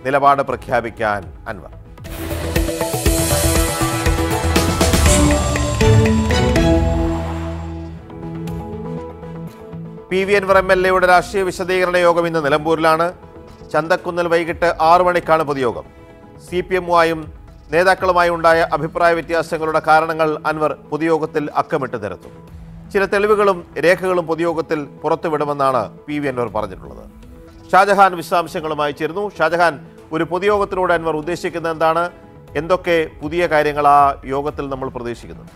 നിലപാട് പ്രഖ്യാപിക്കാൻ Anvar P V Anvar M L എയുടെ രാഷ്ട്രീയ വിശദീകരണ യോഗം ഇന്ന് നിലമ്പൂരിലാണ് ചന്തക്കുന്നിൽ വൈകിട്ട് ആറു മണിക്കാണ് പൊതുയോഗം സി പി എമ്മുമായും നേതാക്കളുമായി ഉണ്ടായ അഭിപ്രായ വ്യത്യാസങ്ങളുടെ കാരണങ്ങൾ അൻവർ പൊതുയോഗത്തിൽ അക്കമിട്ട് നിരത്തും ചില തെളിവുകളും രേഖകളും പൊതുയോഗത്തിൽ പുറത്തുവിടുമെന്നാണ് പി വി അൻവർ പറഞ്ഞിട്ടുള്ളത് ഷാജഹാൻ വിശദാംശങ്ങളുമായി ചേരുന്നു ഷാജഹാൻ ഒരു പൊതുയോഗത്തിലൂടെ അൻവർ ഉദ്ദേശിക്കുന്നത് എന്താണ് എന്തൊക്കെ പുതിയ കാര്യങ്ങൾ ആ യോഗത്തിൽ നമ്മൾ പ്രതീക്ഷിക്കുന്നത്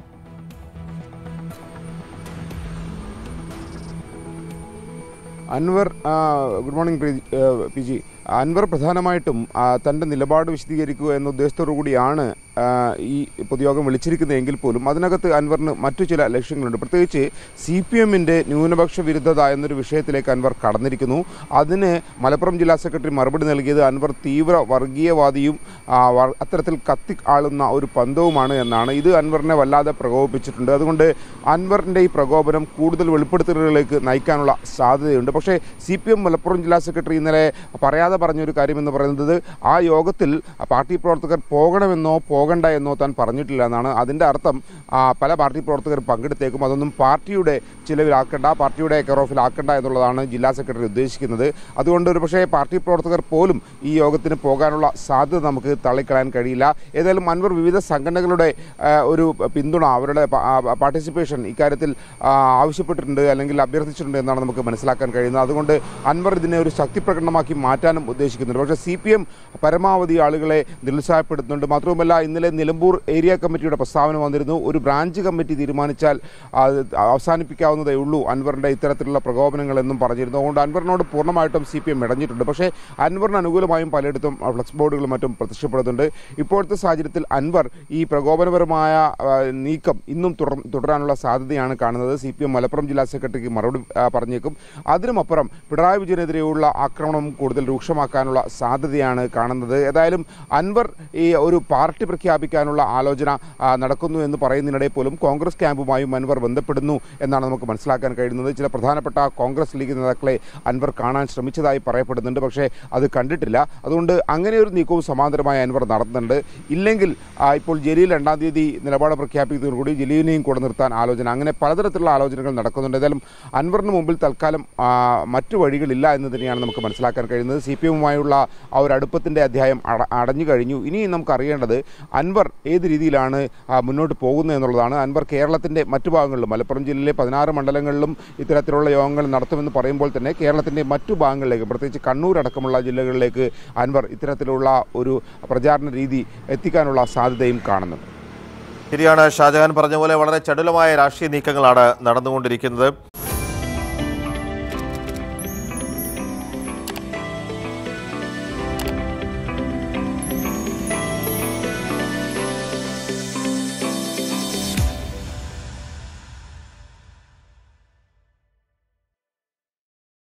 അൻവർ ആ, ഗുഡ് മോർണിംഗ് പ്രീ- ഏ, പി ജി അൻവർ പ്രധാനമായിട്ടും ആ, തൻ്റെ നിലപാട് വിശദീകരിക്കുക എന്ന ഉദ്ദേശത്തോടു കൂടിയാണ് ആ, ഈ പൊതുയോഗം വിളിച്ചിരിക്കുന്നതെങ്കിൽ പോലും അതിനകത്ത് അൻവറിന് മറ്റു ചില ലക്ഷ്യങ്ങളുണ്ട് പ്രത്യേകിച്ച് സി പി എമ്മിൻ്റെ ന്യൂനപക്ഷ വിരുദ്ധത എന്നൊരു വിഷയത്തിലേക്ക് അൻവർ കടന്നിരിക്കുന്നു അതിന് മലപ്പുറം ജില്ലാ സെക്രട്ടറി മറുപടി നൽകിയത് അൻവർ തീവ്ര വർഗീയവാദിയും ആ, വർ- അത്തരത്തിൽ കത്തി ആളുന്ന ഒരു പന്തവുമാണ് എന്നാണ് ഇത് അൻവറിനെ വല്ലാതെ പ്രകോപിപ്പിച്ചിട്ടുണ്ട് അതുകൊണ്ട് അൻവറിൻ്റെ ഈ പ്രകോപനം കൂടുതൽ വെളിപ്പെടുത്തലുകളിലേക്ക് നയിക്കാനുള്ള സാധ്യതയുണ്ട് പക്ഷേ സി പി എം മലപ്പുറം ജില്ലാ സെക്രട്ടറി ഇന്നലെ പറയാതെ പറഞ്ഞൊരു കാര്യമെന്ന് പറയുന്നത് ആ യോഗത്തിൽ പാർട്ടി പ്രവർത്തകർ പോകണമെന്നോ പോകണ്ട എന്നോ താൻ പറഞ്ഞിട്ടില്ല എന്നാണ് അതിൻ്റെ അർത്ഥം ആ, പല പാർട്ടി പ്രവർത്തകർ പങ്കെടുത്തേക്കും അതൊന്നും പാർട്ടിയുടെ ചിലവിലാക്കണ്ട പാർട്ടിയുടെ കെയർ ഓഫിലാക്കണ്ട എന്നുള്ളതാണ് ജില്ലാ സെക്രട്ടറി ഉദ്ദേശിക്കുന്നത് അതുകൊണ്ട് ഒരു പക്ഷേ പാർട്ടി പ്രവർത്തകർ പോലും ഈ യോഗത്തിന് പോകാനുള്ള സാധ്യത നമുക്ക് തള്ളിക്കളയാൻ കഴിയില്ല ഏതായാലും അൻവർ വിവിധ സംഘടനകളുടെ ആ, ഒരു പിന്തുണ അവരുടെ പാർട്ടിസിപ്പേഷൻ ഇക്കാര്യത്തിൽ ആ, ആവശ്യപ്പെട്ടിട്ടുണ്ട് അല്ലെങ്കിൽ അഭ്യർത്ഥിച്ചിട്ടുണ്ട് എന്നാണ് നമുക്ക് മനസ്സിലാക്കാൻ കഴിയുന്നത് അതുകൊണ്ട് അൻവർ ഇതിനെ ഒരു ശക്തി പ്രകടനമാക്കി മാറ്റാനും ഉദ്ദേശിക്കുന്നുണ്ട് പക്ഷേ സി പി എം പരമാവധി ആളുകളെ നിരുത്സാഹപ്പെടുത്തുന്നുണ്ട് മാത്രവുമല്ല ഇന്നലെ നിലമ്പൂർ ഏരിയ കമ്മിറ്റിയുടെ പ്രസ്താവന വന്നിരുന്നു ഒരു ബ്രാഞ്ച് കമ്മിറ്റി തീരുമാനിച്ചാൽ അത് അവസാനിപ്പിക്കാവുന്നതേ ഉള്ളൂ അൻവറിൻ്റെ ഇത്തരത്തിലുള്ള പ്രകോപനങ്ങൾ എന്നും പറഞ്ഞിരുന്നു അതുകൊണ്ട് അൻവറിനോട് പൂർണ്ണമായിട്ടും സി പി എം ഇടഞ്ഞിട്ടുണ്ട് പക്ഷേ അൻവറിന് അനുകൂലമായും പലയിടത്തും ആ, ഫ്ലക്സ് ബോർഡുകളും മറ്റും പ്രത്യക്ഷപ്പെടുന്നുണ്ട് ഇപ്പോഴത്തെ സാഹചര്യത്തിൽ അൻവർ ഈ പ്രകോപനപരമായ ആ, നീക്കം ഇന്നും തുടർ തുടരാനുള്ള സാധ്യതയാണ് കാണുന്നത് സി പി എം മലപ്പുറം ജില്ലാ സെക്രട്ടറിക്ക് മറുപടി ആ, പറഞ്ഞേക്കും അതിനുമപ്പുറം പിണറായി വിജയനെതിരെയുള്ള ആക്രമണം കൂടുതൽ രൂക്ഷമാക്കാനുള്ള സാധ്യതയാണ് കാണുന്നത് ഏതായാലും അൻവർ ഈ ഒരു പാർട്ടി പ്രഖ്യാപിക്കാനുള്ള ആലോചന ആ, നടക്കുന്നു എന്ന് പറയുന്നതിനിടെ പോലും കോൺഗ്രസ് ക്യാമ്പുമായും അൻവർ ബന്ധപ്പെടുന്നു എന്നാണ് നമുക്ക് മനസ്സിലാക്കാൻ കഴിയുന്നത് ചില പ്രധാനപ്പെട്ട കോൺഗ്രസ് ലീഗ് നേതാക്കളെ അൻവർ കാണാൻ ശ്രമിച്ചതായി പറയപ്പെടുന്നുണ്ട് പക്ഷേ അത് കണ്ടിട്ടില്ല അതുകൊണ്ട് അങ്ങനെ ഒരു നീക്കവും സമാന്തരമായി അൻവർ നടത്തുന്നുണ്ട് ഇല്ലെങ്കിൽ ആ, ഇപ്പോൾ ജലീൽ രണ്ടാം തീയതി നിലപാട് പ്രഖ്യാപിക്കുന്നതോടുകൂടി ജലീലിനെയും കൂടെ നിർത്താൻ ആലോചന അങ്ങനെ പലതരത്തിലുള്ള ആലോചനകൾ നടക്കുന്നുണ്ട് ഏതായാലും അൻവറിന് മുമ്പിൽ തൽക്കാലം ആ, മറ്റു വഴികളില്ല എന്ന് തന്നെയാണ് നമുക്ക് മനസ്സിലാക്കാൻ കഴിയുന്നത് സി പി എമ്മുമായുള്ള ആ ഒരു അടുപ്പത്തിൻ്റെ അധ്യായം അട- അടഞ്ഞു കഴിഞ്ഞു ഇനി നമുക്ക് അറിയേണ്ടത് അൻവർ ഏത് രീതിയിലാണ് ആ, മുന്നോട്ട് പോകുന്നത് എന്നുള്ളതാണ് അൻവർ കേരളത്തിൻ്റെ മറ്റു ഭാഗങ്ങളിലും മലപ്പുറം ജില്ലയിലെ പതിനാറ് മണ്ഡലങ്ങളിലും ഇത്തരത്തിലുള്ള യോഗങ്ങൾ നടത്തുമെന്ന് പറയുമ്പോൾ തന്നെ കേരളത്തിൻ്റെ മറ്റു ഭാഗങ്ങളിലേക്ക് പ്രത്യേകിച്ച് കണ്ണൂർ അടക്കമുള്ള ജില്ലകളിലേക്ക് അൻവർ ഇത്തരത്തിലുള്ള ഒരു പ്രചാരണ രീതി എത്തിക്കാനുള്ള സാധ്യതയും കാണുന്നുണ്ട് ശരിയാണ് ഷാജഹാൻ പറഞ്ഞ പോലെ വളരെ ചടുലമായ രാഷ്ട്രീയ നീക്കങ്ങളാണ് നടന്നുകൊണ്ടിരിക്കുന്നത്